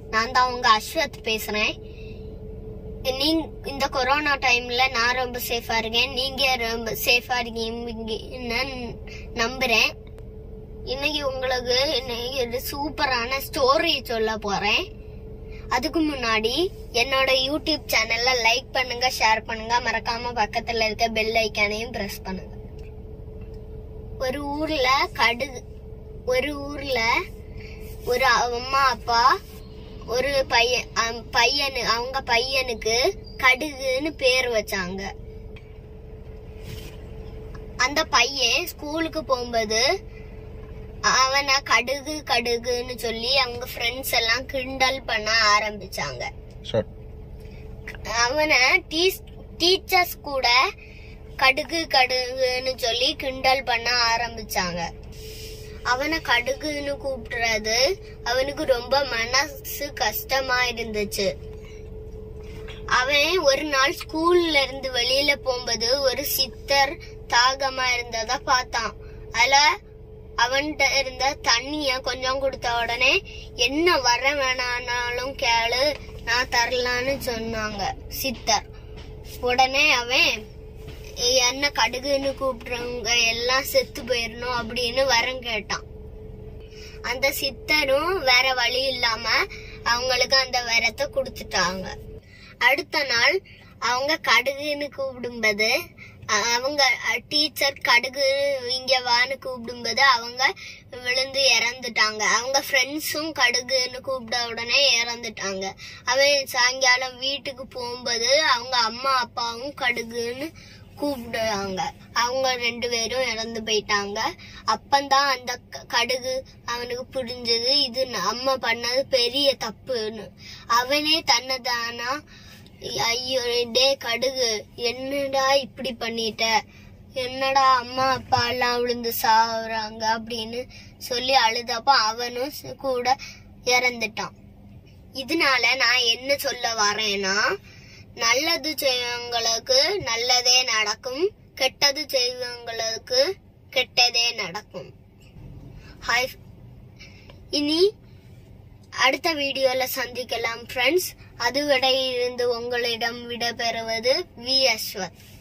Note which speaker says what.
Speaker 1: நான் தான் உங்க அஸ்வத் பேசுறேன் நீங்க இந்த கொரோனா டைம்ல நான் ரொம்ப சேஃபா இருக்கேன் நீங்க ரொம்ப சேஃபா இருக்கீங்கன்னு நம்புறேன் இன்னைக்கு உங்களுக்கு இன்னைக்கு ஒரு சூப்பரான ஸ்டோரி சொல்ல போறேன் அதுக்கு முன்னாடி என்னோட யூடியூப் சேனல்ல லைக் பண்ணுங்க ஷேர் பண்ணுங்க மறக்காம பக்கத்துல இருக்க பெல் ஐக்கானையும் பிரஸ் பண்ணுங்க ஒரு ஊர்ல கடுகு ஒரு ஊர்ல ஒரு அம்மா அப்பா ஒரு பையன் அம்- பையனு அவங்க பையனுக்கு கடுகுன்னு பேர் வச்சாங்க அந்த பையன் ஸ்கூலுக்கு போகும்போது அவனை கடுகு கடுகுன்னு சொல்லி அவங்க ஃப்ரெண்ட்ஸ் எல்லாம் கிண்டல் பண்ண ஆரம்பிச்சாங்க
Speaker 2: சார்
Speaker 1: அவனை டீச்சர்ஸ் கூட கடுகு கடுகுன்னு சொல்லி கிண்டல் பண்ண ஆரம்பிச்சாங்க அவனை கடுகுன்னு கூப்பிடுறது அவனுக்கு ரொம்ப மனசு கஷ்டமா இருந்துச்சு அவன் ஒரு நாள் ஸ்கூல்ல இருந்து வெளியில போகும்போது ஒரு சித்தர் தாகமா இருந்தத பார்த்தான் அதுல அவன்கிட்ட இருந்த தண்ணிய கொஞ்சம் கொடுத்த உடனே என்ன வர வேணானாலும் கேளு நான் தரலான்னு சொன்னாங்க சித்தர் உடனே அவன் என்ன கடுகுன்னு கூப்பிடுறவங்க எல்லாம் செத்து போயிடணும் அப்படின்னு வரம் கேட்டான் அந்த சித்தரும் வேற வழி இல்லாம அவங்களுக்கு அந்த வரத்தை கொடுத்துட்டாங்க அடுத்த நாள் அவங்க கடுகுன்னு கூப்பிடும்போது அ- அவங்க டீச்சர் கடுகு இங்க வான்னு கூப்பிடும்போது அவங்க விழுந்து இறந்துட்டாங்க அவங்க ஃப்ரெண்ட்ஸும் கடுகுன்னு கூப்பிட்ட உடனே இறந்துட்டாங்க அவன் சாயங்காலம் வீட்டுக்கு போகும்போது அவங்க அம்மா அப்பாவும் கடுகுன்னு கூப்பிடுறாங்க அவங்க ரெண்டு பேரும் இறந்து போயிட்டாங்க அப்பந்தான் அந்த க- கடுகு அவனுக்கு புரிஞ்சது இது நம்ம பண்ணது பெரிய தப்புன்னு அவனே தன்னைதானா ஐயோ டே கடுகு என்னடா இப்படி பண்ணிட்ட என்னடா அம்மா அப்பா எல்லாம் விழுந்து சாகுறாங்க அப்படின்னு சொல்லி அழுதப்ப அவனும் ஸ்- கூட இறந்துட்டான் இதனால நான் என்ன சொல்ல வரேன்னா நல்லது செய்வங்களுக்கு நல்லதே நடக்கும் கெட்டது செய்வங்களுக்கு கெட்டதே நடக்கும் ஹாய் இனி அடுத்த வீடியோல சந்திக்கலாம் ஃப்ரெண்ட்ஸ் அதுவரை இருந்து உங்களிடம் விடைபெறுவது வி அஸ்வத்